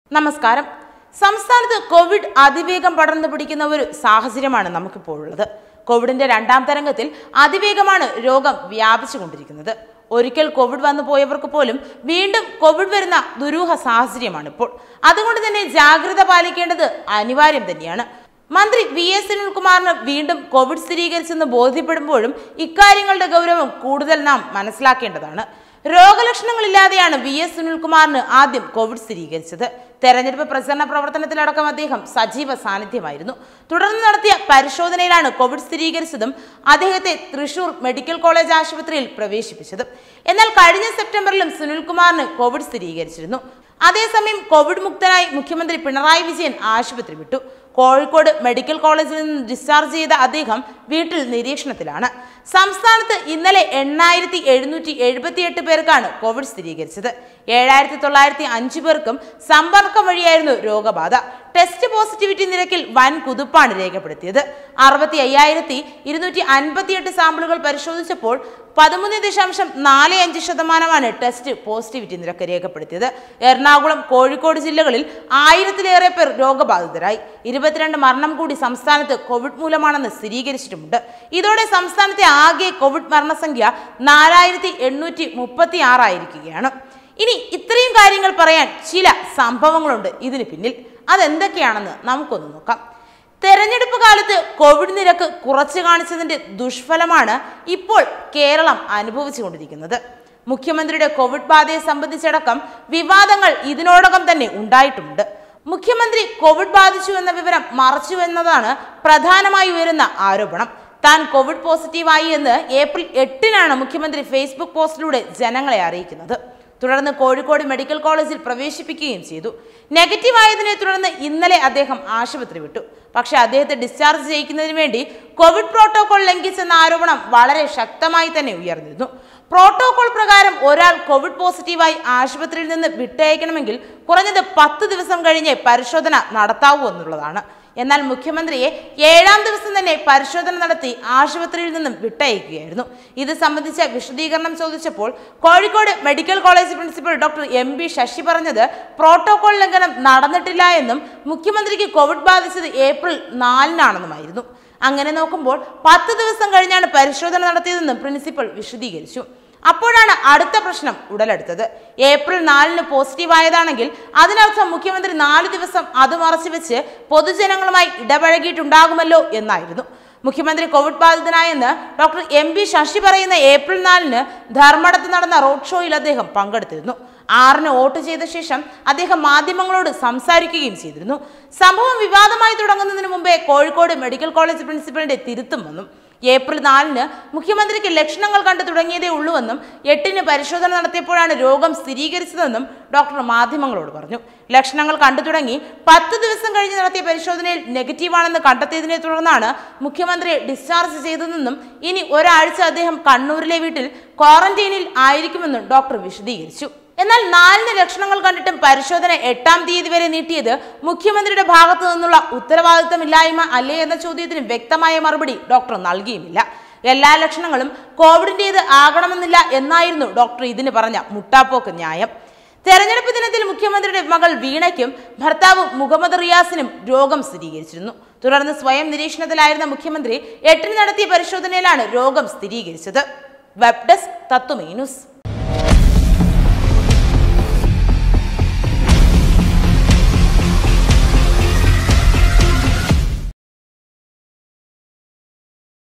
നമസ്കാരം സംസ്ഥാനത്ത് കോവിഡ് അതിവേഗം പടർന്നു പിടിക്കുന്ന ഒരു സാഹചര്യമാണ് നമുക്കിപ്പോൾ ഉള്ളത് കോവിഡിന്റെ രണ്ടാം തരംഗത്തിൽ അതിവേഗമാണ് രോഗം വ്യാപിച്ചുകൊണ്ടിരിക്കുന്നത് ഒരിക്കൽ കോവിഡ് വന്നു പോയവർക്ക് പോലും വീണ്ടും കോവിഡ് വരുന്ന ദുരൂഹ സാഹചര്യമാണ് ഇപ്പോൾ അതുകൊണ്ട് തന്നെ ജാഗ്രത പാലിക്കേണ്ടത് അനിവാര്യം തന്നെയാണ് മന്ത്രി വി എസ് സുനിൽകുമാറിന് വീണ്ടും കോവിഡ് സ്ഥിരീകരിച്ചെന്ന് ബോധ്യപ്പെടുമ്പോഴും ഇക്കാര്യങ്ങളുടെ ഗൗരവം കൂടുതൽ നാം മനസ്സിലാക്കേണ്ടതാണ് രോഗലക്ഷണങ്ങളില്ലാതെയാണ് വി എസ് സുനിൽകുമാറിന് ആദ്യം കോവിഡ് സ്ഥിരീകരിച്ചത് തെരഞ്ഞെടുപ്പ് പ്രചരണ പ്രവർത്തനത്തിലടക്കം അദ്ദേഹം സജീവ സാന്നിധ്യമായിരുന്നു തുടർന്ന് നടത്തിയ പരിശോധനയിലാണ് കോവിഡ് സ്ഥിരീകരിച്ചതും അദ്ദേഹത്തെ തൃശൂർ മെഡിക്കൽ കോളേജ് ആശുപത്രിയിൽ പ്രവേശിപ്പിച്ചതും എന്നാൽ കഴിഞ്ഞ സെപ്റ്റംബറിലും സുനിൽകുമാറിന് കോവിഡ് സ്ഥിരീകരിച്ചിരുന്നു അതേസമയം കോവിഡ് മുക്തനായി മുഖ്യമന്ത്രി പിണറായി വിജയൻ ആശുപത്രി വിട്ടു കോഴിക്കോട് മെഡിക്കൽ കോളേജിൽ നിന്ന് ഡിസ്ചാർജ് ചെയ്ത അദ്ദേഹം വീട്ടിൽ നിരീക്ഷണത്തിലാണ് സംസ്ഥാനത്ത് ഇന്നലെ എണ്ണായിരത്തി എഴുന്നൂറ്റി എഴുപത്തിയെട്ട് പേർക്കാണ് കോവിഡ് സ്ഥിരീകരിച്ചത് ഏഴായിരത്തി തൊള്ളായിരത്തി അഞ്ച് പേർക്കും സമ്പർക്കം വഴിയായിരുന്നു രോഗബാധ ടെസ്റ്റ് പോസിറ്റിവിറ്റി നിരക്കിൽ വൻ കുതിപ്പാണ് രേഖപ്പെടുത്തിയത് അറുപത്തി അയ്യായിരത്തി ഇരുന്നൂറ്റി അൻപത്തിയെട്ട് സാമ്പിളുകൾ പരിശോധിച്ചപ്പോൾ പതിമൂന്ന് ദശാംശം നാല് അഞ്ച് ശതമാനമാണ് ടെസ്റ്റ് പോസിറ്റിവിറ്റി നിരക്ക് രേഖപ്പെടുത്തിയത് എറണാകുളം കോഴിക്കോട് ജില്ലകളിൽ ആയിരത്തിലേറെ പേർ രോഗബാധിതരായി ഇരുപത്തിരണ്ട് മരണം കൂടി സംസ്ഥാനത്ത് കോവിഡ് മൂലമാണെന്ന് സ്ഥിരീകരിച്ചിട്ടുമുണ്ട് ഇതോടെ സംസ്ഥാനത്തെ ആകെ കോവിഡ് മരണസംഖ്യ നാലായിരത്തി എണ്ണൂറ്റി മുപ്പത്തി ആറായിരിക്കുകയാണ് ഇനി ഇത്രയും കാര്യങ്ങൾ പറയാൻ ചില സംഭവങ്ങളുണ്ട് ഇതിന് പിന്നിൽ അതെന്തൊക്കെയാണെന്ന് നമുക്കൊന്ന് നോക്കാം തെരഞ്ഞെടുപ്പ് കാലത്ത് കോവിഡ് നിരക്ക് കുറച്ചു കാണിച്ചതിന്റെ ദുഷ്ഫലമാണ് ഇപ്പോൾ കേരളം അനുഭവിച്ചുകൊണ്ടിരിക്കുന്നത് മുഖ്യമന്ത്രിയുടെ കോവിഡ് ബാധയെ സംബന്ധിച്ചടക്കം വിവാദങ്ങൾ ഇതിനോടകം തന്നെ ഉണ്ടായിട്ടുമുണ്ട് മുഖ്യമന്ത്രി കോവിഡ് ബാധിച്ചു എന്ന വിവരം മറച്ചു എന്നതാണ് പ്രധാനമായി ഉയരുന്ന ആരോപണം താൻ കോവിഡ് പോസിറ്റീവായി എന്ന് ഏപ്രിൽ എട്ടിനാണ് മുഖ്യമന്ത്രി ഫേസ്ബുക്ക് പോസ്റ്റിലൂടെ ജനങ്ങളെ അറിയിക്കുന്നത് തുടർന്ന് കോഴിക്കോട് മെഡിക്കൽ കോളേജിൽ പ്രവേശിപ്പിക്കുകയും ചെയ്തു നെഗറ്റീവ് ആയതിനെ തുടർന്ന് ഇന്നലെ അദ്ദേഹം ആശുപത്രി വിട്ടു പക്ഷെ അദ്ദേഹത്തെ ഡിസ്ചാർജ് ചെയ്യിക്കുന്നതിന് വേണ്ടി കോവിഡ് പ്രോട്ടോകോൾ ലംഘിച്ചെന്ന ആരോപണം വളരെ ശക്തമായി തന്നെ ഉയർന്നിരുന്നു പ്രോട്ടോകോൾ പ്രകാരം ഒരാൾ കോവിഡ് പോസിറ്റീവായി ആശുപത്രിയിൽ നിന്ന് വിട്ടയക്കണമെങ്കിൽ കുറഞ്ഞത് പത്ത് ദിവസം കഴിഞ്ഞേ പരിശോധന നടത്താവൂ എന്നുള്ളതാണ് എന്നാൽ മുഖ്യമന്ത്രിയെ ഏഴാം ദിവസം തന്നെ പരിശോധന നടത്തി ആശുപത്രിയിൽ നിന്നും വിട്ടയക്കുകയായിരുന്നു ഇത് സംബന്ധിച്ച വിശദീകരണം ചോദിച്ചപ്പോൾ Kozhikode medical college principal doctor M B Sasi പറഞ്ഞത് പ്രോട്ടോകോൾ ലംഘനം നടന്നിട്ടില്ല എന്നും മുഖ്യമന്ത്രിക്ക് കോവിഡ് ബാധിച്ചത് ഏപ്രിൽ നാലിനാണെന്നുമായിരുന്നു അങ്ങനെ നോക്കുമ്പോൾ പത്ത് ദിവസം കഴിഞ്ഞാണ് പരിശോധന നടത്തിയതെന്നും പ്രിൻസിപ്പൽ വിശദീകരിച്ചു അപ്പോഴാണ് അടുത്ത പ്രശ്നം ഉടലെടുത്തത് ഏപ്രിൽ നാലിന് പോസിറ്റീവ് ആയതാണെങ്കിൽ അതിനർത്ഥം മുഖ്യമന്ത്രി നാല് ദിവസം അത് മറച്ചുവെച്ച് പൊതുജനങ്ങളുമായി ഇടപഴകിയിട്ടുണ്ടാകുമല്ലോ എന്നായിരുന്നു മുഖ്യമന്ത്രി കോവിഡ് ബാധിതനായെന്ന് ഡോക്ടർ എം പി ശശി പറയുന്ന ഏപ്രിൽ നാലിന് ധർമ്മടത്ത് നടന്ന റോഡ് ഷോയിൽ അദ്ദേഹം പങ്കെടുത്തിരുന്നു ആറിന് വോട്ട് ചെയ്ത ശേഷം അദ്ദേഹം മാധ്യമങ്ങളോട് സംസാരിക്കുകയും ചെയ്തിരുന്നു സംഭവം വിവാദമായി തുടങ്ങുന്നതിന് മുമ്പേ കോഴിക്കോട് മെഡിക്കൽ കോളേജ് പ്രിൻസിപ്പലിന്റെ തിരുത്തും വന്നു ഏപ്രിൽ നാലിന് മുഖ്യമന്ത്രിക്ക് ലക്ഷണങ്ങൾ കണ്ടു തുടങ്ങിയതേ ഉള്ളൂവെന്നും എട്ടിന് പരിശോധന നടത്തിയപ്പോഴാണ് രോഗം സ്ഥിരീകരിച്ചതെന്നും ഡോക്ടർ മാധ്യമങ്ങളോട് പറഞ്ഞു ലക്ഷണങ്ങൾ കണ്ടു തുടങ്ങി പത്ത് ദിവസം കഴിഞ്ഞ് നടത്തിയ പരിശോധനയിൽ നെഗറ്റീവാണെന്ന് കണ്ടെത്തിയതിനെ തുടർന്നാണ് മുഖ്യമന്ത്രിയെ ഡിസ്ചാർജ് ചെയ്തതെന്നും ഇനി ഒരാഴ്ച അദ്ദേഹം കണ്ണൂരിലെ വീട്ടിൽ ക്വാറന്റൈനിൽ ആയിരിക്കുമെന്നും ഡോക്ടർ വിശദീകരിച്ചു എന്നാൽ നാലിന് ലക്ഷണങ്ങൾ കണ്ടിട്ടും പരിശോധന എട്ടാം തീയതി വരെ നീട്ടിയത് മുഖ്യമന്ത്രിയുടെ ഭാഗത്തു നിന്നുള്ള ഉത്തരവാദിത്തമില്ലായ്മ അല്ലേ എന്ന ചോദ്യത്തിന് വ്യക്തമായ മറുപടി ഡോക്ടർ നൽകിയുമില്ല എല്ലാ ലക്ഷണങ്ങളും കോവിഡിൻ്റേത് ആകണമെന്നില്ല എന്നായിരുന്നു ഡോക്ടർ ഇതിന് പറഞ്ഞ മുട്ടാപ്പോക്ക് ന്യായം തെരഞ്ഞെടുപ്പ് ദിനത്തിൽ മുഖ്യമന്ത്രിയുടെ മകൾ വീണയ്ക്കും ഭർത്താവ് മുഹമ്മദ് റിയാസിനും രോഗം സ്ഥിരീകരിച്ചിരുന്നു തുടർന്ന് സ്വയം നിരീക്ഷണത്തിലായിരുന്ന മുഖ്യമന്ത്രി എട്ടിന് നടത്തിയ പരിശോധനയിലാണ് രോഗം സ്ഥിരീകരിച്ചത് വെബ് ഡെസ്ക് തത്വമേ ന്യൂസ്